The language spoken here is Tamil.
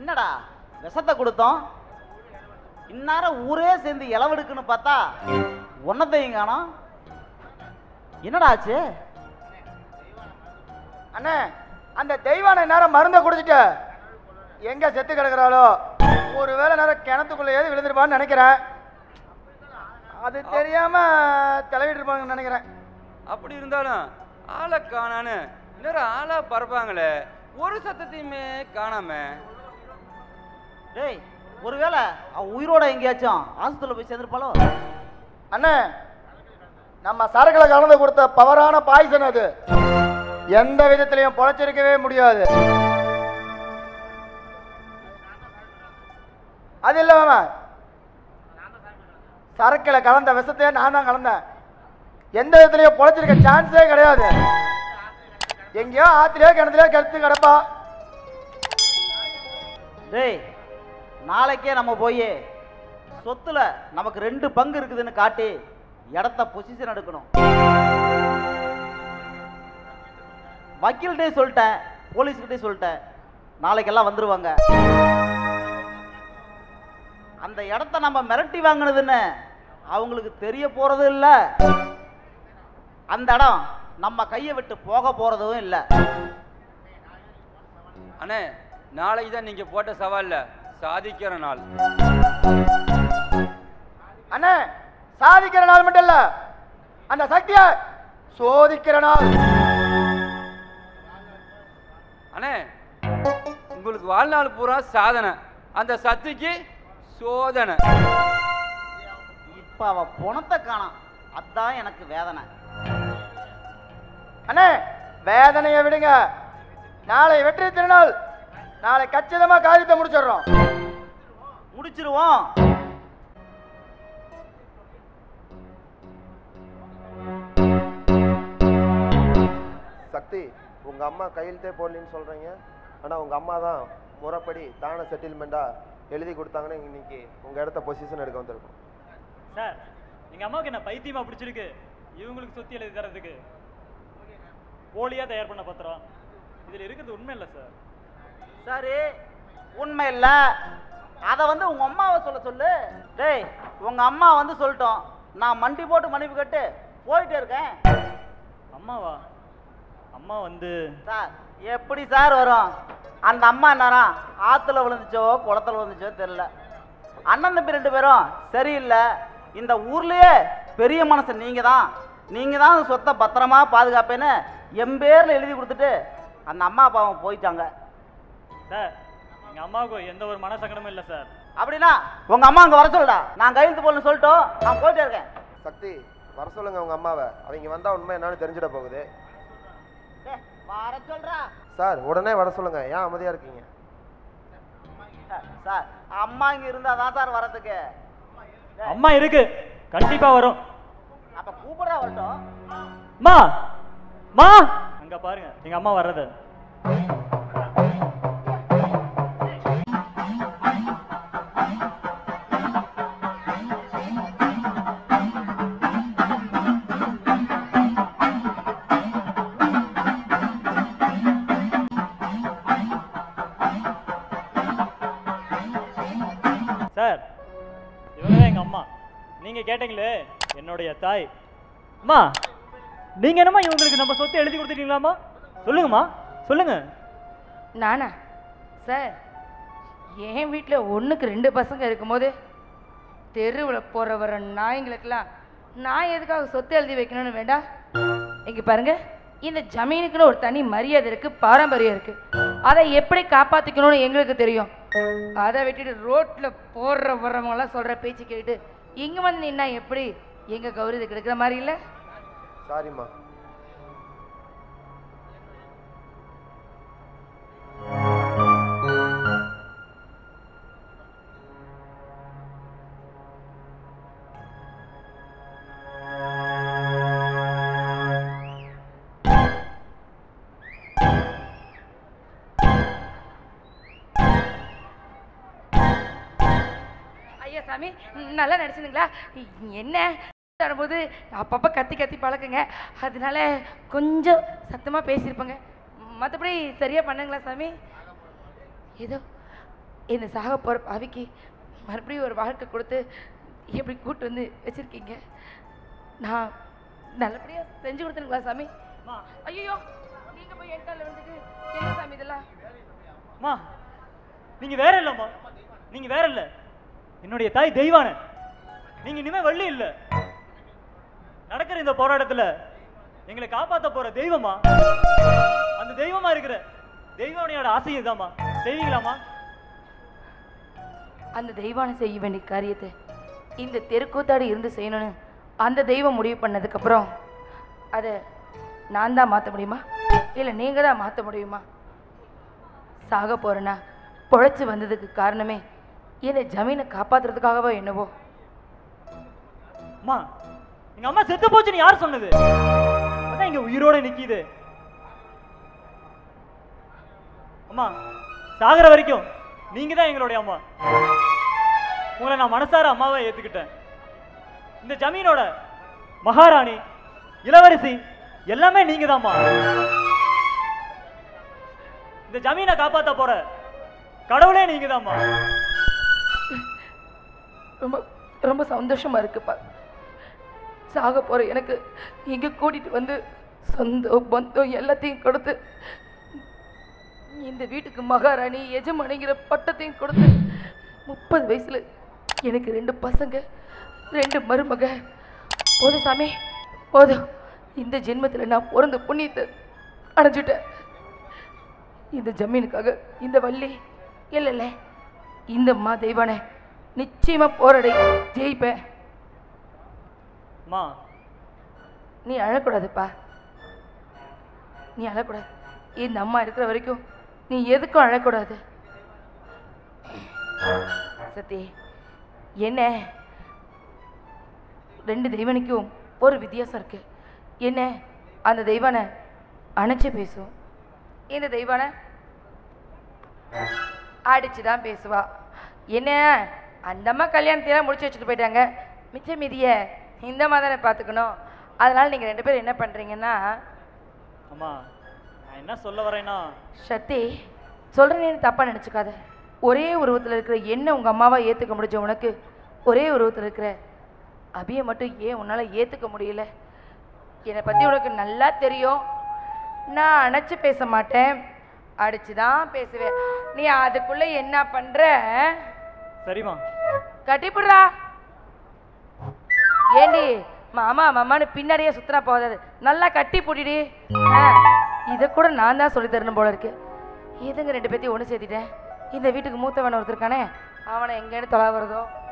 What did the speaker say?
என்னடா விஷத்தை கொடுத்தோம் இந்நேரம் ஊரே சேர்ந்து இளவெடுக்குன்னு பார்த்தா ஒன்னத்தையும் காணோம் என்னடா ஆச்சு அண்ணே அந்த தெய்வான நேரம் மருந்தை குடிச்சிட்டு எங்க செத்து கிடக்குறாளோ ஒருவேளை நேரம் கிணத்துக்குள்ளேயாவது விழுந்துருப்பான்னு நினைக்கிறேன் அது தெரியாம தலைவிட்டு இருப்பாங்கன்னு நினைக்கிறேன் அப்படி இருந்தாலும் ஆளை காணான்னு இன்னொரு ஆளா பறப்பாங்களே ஒரு சத்தத்தையுமே காணாம டேய் ஒருவேளை அவ உயிரோட எங்கேயாச்சும் ஆஸ்பத்திரியில் போய் சேர்ந்துருப்பாளோ அண்ணே நம்ம சரக்குல கலந்து கொடுத்த பவரான பாய்சன் அது எந்த விதத்திலையும் பொழைச்சிருக்கவே முடியாது அது இல்ல மாமா சரக்குல கலந்த விஷத்தையே நான் தான் கலந்தேன் எந்த விதத்திலையும் பொழைச்சிருக்க சான்ஸே கிடையாது எங்கேயோ ஆத்திரையோ கிணத்துலயோ கிடத்து கிடப்பா டேய் நாளைக்கே நம்ம போய் சொத்துல நமக்கு ரெண்டு பங்கு இருக்குதுன்னு காட்டி இடத்த பொசிஷன் எடுக்கணும் வக்கீல்கிட்டே சொல்லிட்டேன் போலீஸ்கிட்டே சொல்லிட்டேன் நாளைக்கெல்லாம் வந்துருவாங்க அந்த இடத்த நம்ம மிரட்டி வாங்கினதுன்னு அவங்களுக்கு தெரிய போறது இல்ல அந்த இடம் நம்ம கையை விட்டு போக போறதும் இல்லை அண்ணே நாளைக்கு தான் நீங்க போட்ட சவால்ல சாதிக்கிற நாள் அண்ணே சாதிக்கிற நாள் மட்டும் இல்ல அந்த சக்தியை சோதிக்கிற நாள் அண்ணே உங்களுக்கு வாழ்நாள் பூரா சாதனை அந்த சக்திக்கு சோதனை இப்ப அவ பணத்தை காணாம் அதான் எனக்கு வேதனை அண்ணே வேதனையை விடுங்க நாளை வெற்றி திருநாள் நாளை கச்சிதமா காரியத்தை முடிச்சிடுறோம் முடிச்சிருவோம் சக்தி உங்க அம்மா கையெழுத்தே போடலன்னு சொல்றீங்க ஆனா உங்க அம்மா தான் முறைப்படி தான செட்டில்மெண்டா எழுதி கொடுத்தாங்கன்னு இன்னைக்கு உங்க இடத்த பொசிஷன் எடுக்க வந்திருக்கோம் சார் எங்க அம்மாவுக்கு என்ன பைத்தியமா பிடிச்சிருக்கு இவங்களுக்கு சொத்து எழுதி தரதுக்கு போலியா தயார் பண்ண பத்திரம் இதுல இருக்கிறது உண்மை இல்லை சார் சரி உண்மை இல்ல அத வந்து உங்க அம்மாவை சொல்ல சொல்லு டேய் உங்க அம்மா வந்து சொல்லட்டும் நான் மண்டி போட்டு மன்னிப்பு கட்டு போயிட்டே இருக்கேன் அம்மாவா அம்மா வந்து சார் எப்படி சார் வரும் அந்த அம்மா நேரம் ஆத்துல விழுந்துச்சோ குளத்துல விழுந்துச்சோ தெரியல அண்ணன் தம்பி ரெண்டு பேரும் சரியில்லை இந்த ஊர்லயே பெரிய மனசு நீங்க தான் நீங்க தான் அந்த சொத்தை பத்திரமா பாதுகாப்பேன்னு என் பேர்ல எழுதி கொடுத்துட்டு அந்த அம்மா அப்பாவும் போயிட்டாங்க சார் எங்க அம்மாவுக்கு எந்த ஒரு மனசங்கடமும் இல்லை சார் அப்படின்னா உங்க அம்மா அங்க வர சொல்லுடா நான் கையெழுத்து போடணும்னு சொல்லிட்டோம் நான் போயிட்டே இருக்கேன் சக்தி வர சொல்லுங்க உங்க அம்மாவை அவங்க வந்தா உண்மை என்னன்னு தெரிஞ்சிட போகுது டேய், வர சொல்றா சார் உடனே வர சொல்லுங்க ஏன் அமைதியா இருக்கீங்க சார் அம்மா இங்க இருந்தா தான் சார் வரதுக்கு டேய், அம்மா இருக்கு கண்டிப்பா வரும் அப்ப கூப்பிடுறா வரட்டும் மா மா அங்க பாருங்க எங்க அம்மா வர்றது சார் இவங்க தான் எங்க அம்மா நீங்க கேட்டீங்களே என்னுடைய தாய் அம்மா நீங்க என்னம்மா இவங்களுக்கு நம்ம சொத்து எழுதி கொடுத்துட்டீங்களாம்மா சொல்லுங்கம்மா சொல்லுங்க நானா சார் என் வீட்டில் ஒன்றுக்கு ரெண்டு பசங்க இருக்கும்போது தெருவில் போகிற வர நாய்ங்களுக்கெல்லாம் நான் எதுக்காக சொத்து எழுதி வைக்கணும்னு வேண்டாம் இங்கே பாருங்க இந்த ஜமீனுக்குன்னு ஒரு தனி மரியாதை இருக்குது பாரம்பரியம் இருக்குது அதை எப்படி காப்பாற்றிக்கணும்னு எங்களுக்கு தெரியும் அதை விட்டுட்டு ரோட்டில் போடுற வர்றவங்களாம் சொல்கிற பேச்சு கேட்டு இங்கே வந்து நின்னா எப்படி எங்கள் கௌரவத்தை கெடுக்கிற மாதிரி இல்லை சாரிம்மா ஐயா சாமி நல்லா நடிச்சுதுங்களா என்ன வரும்போது அப்பப்போ கத்தி கத்தி பழக்குங்க அதனால கொஞ்சம் சத்தமாக பேசியிருப்பேங்க மற்றபடி சரியாக பண்ணுங்களா சாமி ஏதோ இந்த சாக போகிற பாவிக்கு மறுபடியும் ஒரு வாழ்க்கை கொடுத்து எப்படி கூட்டு வந்து வச்சிருக்கீங்க நான் நல்லபடியாக செஞ்சு கொடுத்துருங்களா சாமி அம்மா ஐயோ நீங்க போய் என் காலில் வந்துட்டு என்ன சாமி இதெல்லாம் அம்மா நீங்க வேற இல்லம்மா நீங்க வேற இல்ல என்னுடைய தாய் தெய்வான நீங்க இனிமே வள்ளி இல்ல நடக்கிற இந்த போராட்டத்துல எங்களை காப்பாத்த போற தெய்வமா அந்த தெய்வமா இருக்கிற தெய்வனையோட ஆசை இதுதாம்மா செய்வீங்களாம்மா அந்த தெய்வானை செய்ய வேண்டிய காரியத்தை இந்த தெருக்கூத்தாடி இருந்து செய்யணும்னு அந்த தெய்வம் முடிவு பண்ணதுக்கப்புறம் அதை நான் தான் மாற்ற முடியுமா இல்லை நீங்கள் தான் மாற்ற முடியுமா சாக போகிறேன்னா பொழைச்சி வந்ததுக்கு காரணமே என்னை ஜமீனை காப்பாத்துறதுக்காகவோ என்னவோ அம்மா எங்க அம்மா செத்து போச்சுன்னு யார் சொன்னது அதான் இங்க உயிரோட நிக்கிது அம்மா சாகுற வரைக்கும் நீங்க தான் எங்களுடைய அம்மா உங்களை நான் மனசார அம்மாவை ஏத்துக்கிட்டேன் இந்த ஜமீனோட மகாராணி இளவரசி எல்லாமே நீங்க தான்மா இந்த ஜமீனை காப்பாத்த போற கடவுளே நீங்க தான்மா ரொம்ப ரொம்ப சந்தோஷமா இருக்குப்பா சாக போற எனக்கு இங்க கூட்டிட்டு வந்து சொந்தம் பந்தம் எல்லாத்தையும் கொடுத்து இந்த வீட்டுக்கு மகாராணி எஜமானிங்கிற பட்டத்தையும் கொடுத்து முப்பது வயசுல எனக்கு ரெண்டு பசங்க ரெண்டு மருமக போதும் சாமி போதும் இந்த ஜென்மத்தில் நான் பிறந்த புண்ணியத்தை அடைஞ்சிட்டேன் இந்த ஜமீனுக்காக இந்த வள்ளி இல்லை இல்லை இந்த மா தெய்வானே நிச்சயமா போராடி ஜெயிப்பேன் அம்மா நீ அழக்கூடாதுப்பா நீ அழக்கூடாது இந்த அம்மா இருக்கிற வரைக்கும் நீ எதுக்கும் அழக்கூடாது சத்தி என்ன ரெண்டு தெய்வனுக்கும் ஒரு வித்தியாசம் இருக்கு என்ன அந்த தெய்வானை அணைச்சு பேசும் இந்த தெய்வானை அடிச்சு தான் பேசுவா என்ன அந்த அம்மா கல்யாணத்தையெல்லாம் முடிச்சு வச்சுட்டு போயிட்டாங்க மிச்ச மீதிய இந்த அம்மா தானே பார்த்துக்கணும் அதனால நீங்கள் ரெண்டு பேரும் என்ன பண்ணுறீங்கன்னா அம்மா நான் என்ன சொல்ல வரேன்னா சத்தி சொல்கிறேன்னு தப்பாக நினச்சிக்காத ஒரே உருவத்தில் இருக்கிற என்ன உங்கள் அம்மாவா ஏற்றுக்க முடிஞ்ச உனக்கு ஒரே உருவத்தில் இருக்கிற அபியை மட்டும் ஏன் உன்னால் ஏற்றுக்க முடியல என்னை பற்றி உனக்கு நல்லா தெரியும் நான் அணைச்சு பேச மாட்டேன் அடிச்சு தான் பேசுவேன் நீ அதுக்குள்ளே என்ன பண்ணுற சரிம்மா கட்டிப்புடுறா ஏண்டி மாமா மாமான்னு பின்னாடியே சுத்தினா போதாது நல்லா கட்டி போட்டிடி இதை கூட நான் தான் சொல்லி தரணும் போல இருக்கு எதுங்க ரெண்டு பேத்தையும் ஒன்று சேர்த்திட்டேன் இந்த வீட்டுக்கு மூத்தவன் ஒருத்தர் இருக்கானே அவனை எங்கேன்னு தொலை வருதோ